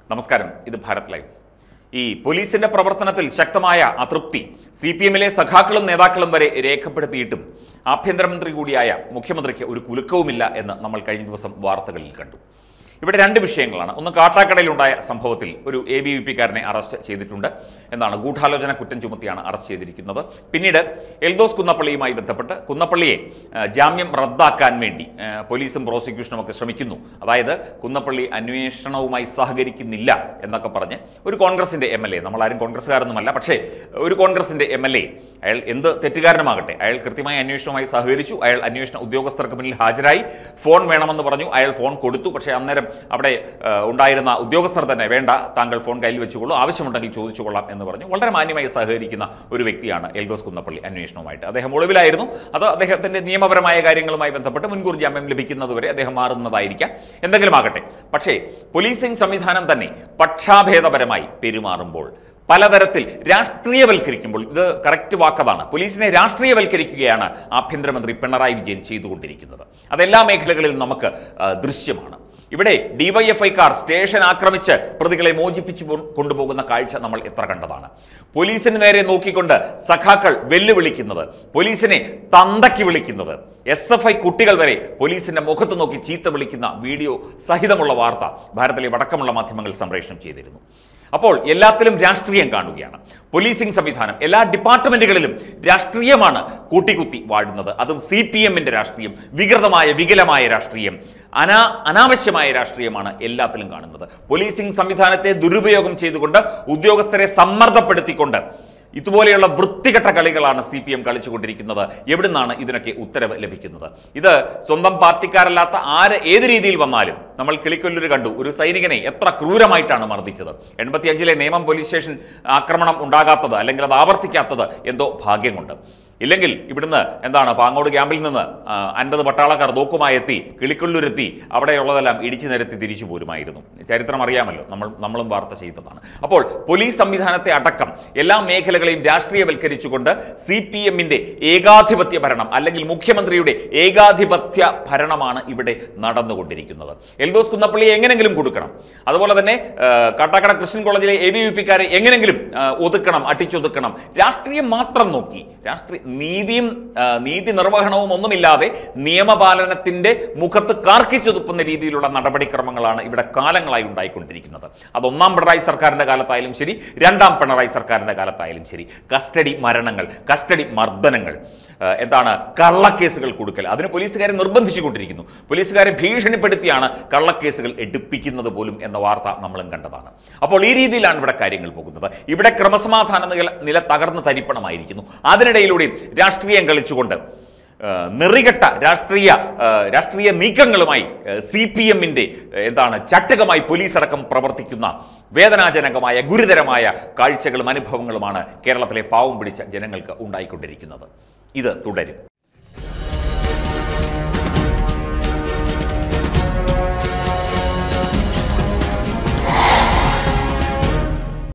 നമസ്കാരം ഇത് ഭാരത് ലൈവ് ഈ പോലീസിന്റെ പ്രവർത്തനത്തിൽ ശക്തമായ അതൃപ്തി സി പി എമ്മിലെ സഖാക്കളും നേതാക്കളും വരെ രേഖപ്പെടുത്തിയിട്ടും ആഭ്യന്തരമന്ത്രി കൂടിയായ മുഖ്യമന്ത്രിക്ക് ഒരു കുലുക്കവുമില്ല എന്ന് നമ്മൾ കഴിഞ്ഞ ദിവസം വാർത്തകളിൽ കണ്ടു ഇവിടെ രണ്ട് വിഷയങ്ങളാണ് ഒന്ന് കാട്ടാക്കടയിലുണ്ടായ സംഭവത്തിൽ ഒരു എ ബി വി പിക്കാരനെ അറസ്റ്റ് ചെയ്തിട്ടുണ്ട് എന്നാണ് ഗൂഢാലോചന കുറ്റം ചുമത്തിയാണ് അറസ്റ്റ് ചെയ്തിരിക്കുന്നത് പിന്നീട് എൽദോസ് കുന്നപ്പള്ളിയുമായി ബന്ധപ്പെട്ട് കുന്നപ്പള്ളിയെ ആ, ജാമ്യം റദ്ദാക്കാൻ വേണ്ടി ആ, പോലീസും പ്രോസിക്യൂഷനും ഒക്കെ ശ്രമിക്കുന്നു അതായത് കുന്നപ്പള്ളി അന്വേഷണവുമായി സഹകരിക്കുന്നില്ല എന്നൊക്കെ പറഞ്ഞ് ഒരു കോൺഗ്രസിന്റെ എം എൽ എ നമ്മളാരും കോൺഗ്രസ്സുകാരൊന്നുമല്ല പക്ഷേ ഒരു കോൺഗ്രസിന്റെ എം എൽ എ അയാൾ എന്ത് തെറ്റുകാരനുമാകട്ടെ അയാൾ കൃത്യമായ അന്വേഷണവുമായി സഹകരിച്ചു അയാൾ അന്വേഷണ ഉദ്യോഗസ്ഥർക്ക് മുന്നിൽ ഹാജരായി ഫോൺ വേണമെന്ന് പറഞ്ഞു അയാൾ ഫോൺ കൊടുത്തു പക്ഷേ അന്നേരം അവിടെ ആ, ഉണ്ടായിരുന്ന ഉദ്യോഗസ്ഥർ തന്നെ വേണ്ട താങ്കൾ ഫോൺ കയ്യിൽ വെച്ചുകൊള്ളൂ ആവശ്യമുണ്ടെങ്കിൽ ചോദിച്ചുകൊള്ളാം എന്ന് പറഞ്ഞു വളരെ മാന്യമായി സഹകരിക്കുന്ന ഒരു വ്യക്തിയാണ് എൽദോസ് കുന്നപ്പള്ളി അന്വേഷണവുമായിട്ട് അദ്ദേഹം ഒളിവിലായിരുന്നു അത് അദ്ദേഹത്തിന്റെ നിയമപരമായ കാര്യങ്ങളുമായി ബന്ധപ്പെട്ട് മുൻകൂർ ജാമ്യം ലഭിക്കുന്നതുവരെ അദ്ദേഹം മാറുന്നതായിരിക്കാം എന്തെങ്കിലും ആകട്ടെ പക്ഷേ പോലീസിംഗ് സംവിധാനം തന്നെ പക്ഷാഭേദപരമായി പെരുമാറുമ്പോൾ പലതരത്തിൽ രാഷ്ട്രീയവൽക്കരിക്കുമ്പോൾ ഇത് കറക്റ്റ് വാക്കതാണ് പോലീസിനെ രാഷ്ട്രീയവൽക്കരിക്കുകയാണ് ആഭ്യന്തരമന്ത്രി പിണറായി വിജയൻ ചെയ്തുകൊണ്ടിരിക്കുന്നത് അതെല്ലാ മേഖലകളിലും നമുക്ക് ആ, ദൃശ്യമാണ് ഇവിടെ ഡിവൈഎഫ്ഐക്കാർ സ്റ്റേഷൻ ആക്രമിച്ച് പ്രതികളെ മോചിപ്പിച്ചു കൊ- കൊണ്ടുപോകുന്ന കാഴ്ച നമ്മൾ എത്ര കണ്ടതാണ് പോലീസിന് നേരെ നോക്കിക്കൊണ്ട് സഖാക്കൾ വെല്ലുവിളിക്കുന്നത് പോലീസിനെ തന്തയ്ക്ക് വിളിക്കുന്നത് എസ് എഫ് ഐ കുട്ടികൾ വരെ പോലീസിന്റെ മുഖത്ത് നോക്കി ചീത്ത വിളിക്കുന്ന വീഡിയോ സഹിതമുള്ള വാർത്ത ഭാരതത്തിലെ വടക്കമുള്ള മാധ്യമങ്ങൾ സംപ്രേഷണം ചെയ്തിരുന്നു അപ്പോൾ എല്ലാത്തിലും രാഷ്ട്രീയം കാണുകയാണ് പോലീസിംഗ് സംവിധാനം എല്ലാ ഡിപ്പാർട്ട്മെന്റുകളിലും രാഷ്ട്രീയമാണ് കൂട്ടിക്കുത്തി വാഴുന്നത് അതും സി പി എമ്മിന്റെ രാഷ്ട്രീയം വികൃതമായ വികലമായ രാഷ്ട്രീയം അനാ അനാവശ്യമായ രാഷ്ട്രീയമാണ് എല്ലാത്തിലും കാണുന്നത് പോലീസിംഗ് സംവിധാനത്തെ ദുരുപയോഗം ചെയ്തുകൊണ്ട് ഉദ്യോഗസ്ഥരെ സമ്മർദ്ദപ്പെടുത്തിക്കൊണ്ട് ഇതുപോലെയുള്ള വൃത്തികെട്ട കളികളാണ് സി പി എം കളിച്ചുകൊണ്ടിരിക്കുന്നത് എവിടുന്നാണ് ഇതിനൊക്കെ ഉത്തരവ് ലഭിക്കുന്നത് ഇത് സ്വന്തം പാർട്ടിക്കാരല്ലാത്ത ആര് ഏത് രീതിയിൽ വന്നാലും നമ്മൾ കിളിക്കൊല്ലൂർ കണ്ടു ഒരു സൈനികനെ എത്ര ക്രൂരമായിട്ടാണ് മർദ്ദിച്ചത് എൺപത്തിയഞ്ചിലെ നിയമം പോലീസ് സ്റ്റേഷൻ ആക്രമണം ഉണ്ടാകാത്തത് അല്ലെങ്കിൽ അത് ആവർത്തിക്കാത്തത് എന്തോ ഭാഗ്യം കൊണ്ട് ഇല്ലെങ്കിൽ ഇവിടുന്ന് എന്താണ് പാങ്ങോട് ക്യാമ്പിൽ നിന്ന് ആ, അൻപത് പട്ടാളക്കാർ നോക്കുമായി എത്തി കിളിക്കൊല്ലൂരെത്തി അവിടെയുള്ളതെല്ലാം ഇടിച്ചു നിരത്തി തിരിച്ചു പോരുമായിരുന്നു ചരിത്രം അറിയാമല്ലോ നമ്മൾ നമ്മളും വാർത്ത ചെയ്തതാണ് അപ്പോൾ പോലീസ് സംവിധാനത്തെ അടക്കം എല്ലാ മേഖലകളെയും രാഷ്ട്രീയവൽക്കരിച്ചുകൊണ്ട് സി പി എമ്മിന്റെ ഏകാധിപത്യ ഭരണം അല്ലെങ്കിൽ മുഖ്യമന്ത്രിയുടെ ഏകാധിപത്യ ഭരണമാണ് ഇവിടെ നടന്നുകൊണ്ടിരിക്കുന്നത് എൽദോസ് കുന്നപ്പള്ളിയെ എങ്ങനെങ്കിലും കൊടുക്കണം അതുപോലെ തന്നെ ആ, കാട്ടാക്കട ക്രിസ്ത്യൻ കോളേജിലെ എ ബി വി പിക്കാരെ എങ്ങനെങ്കിലും ആ, ഒതുക്കണം അട്ടിച്ചൊതുക്കണം രാഷ്ട്രീയം മാത്രം നോക്കി രാഷ്ട്രീയ നീതിയും ആ, നീതി നിർവഹണവും ഒന്നുമില്ലാതെ നിയമപാലനത്തിന്റെ മുഖത്ത് കാർക്കിച്ചൊതുപ്പുന്ന രീതിയിലുള്ള നടപടിക്രമങ്ങളാണ് ഇവിടെ കാലങ്ങളായി ഉണ്ടായിക്കൊണ്ടിരിക്കുന്നത് അത് ഒന്നാം പിണറായി സർക്കാരിന്റെ കാലത്തായാലും ശരി രണ്ടാം പിണറായി സർക്കാരിന്റെ കാലത്തായാലും ശരി കസ്റ്റഡി മരണങ്ങൾ കസ്റ്റഡി മർദ്ദനങ്ങൾ ആ, എന്താണ് കള്ളക്കേസുകൾ കൊടുക്കൽ അതിന് പോലീസുകാരെ നിർബന്ധിച്ചുകൊണ്ടിരിക്കുന്നു പോലീസുകാരെ ഭീഷണിപ്പെടുത്തിയാണ് കള്ളക്കേസുകൾ എടുപ്പിക്കുന്നത് പോലും എന്ന വാർത്ത നമ്മളും കണ്ടതാണ് അപ്പോൾ ഈ രീതിയിലാണ് ഇവിടെ കാര്യങ്ങൾ പോകുന്നത് ഇവിടെ ക്രമസമാധാന നില നില തകർന്ന് തരിപ്പണമായിരിക്കുന്നു അതിനിടയിലൂടെ രാഷ്ട്രീയം കളിച്ചുകൊണ്ട് ആ, നെറികെട്ട രാഷ്ട്രീയ ആ, രാഷ്ട്രീയ നീക്കങ്ങളുമായി സി പി എമ്മിൻ്റെ എന്താണ് ചട്ടകമായി പോലീസ് അടക്കം പ്രവർത്തിക്കുന്ന വേദനാജനകമായ ഗുരുതരമായ കാഴ്ചകളും അനുഭവങ്ങളുമാണ് കേരളത്തിലെ പാവം പിടിച്ച ജനങ്ങൾക്ക് ഉണ്ടായിക്കൊണ്ടിരിക്കുന്നത് ഇത് തുടരും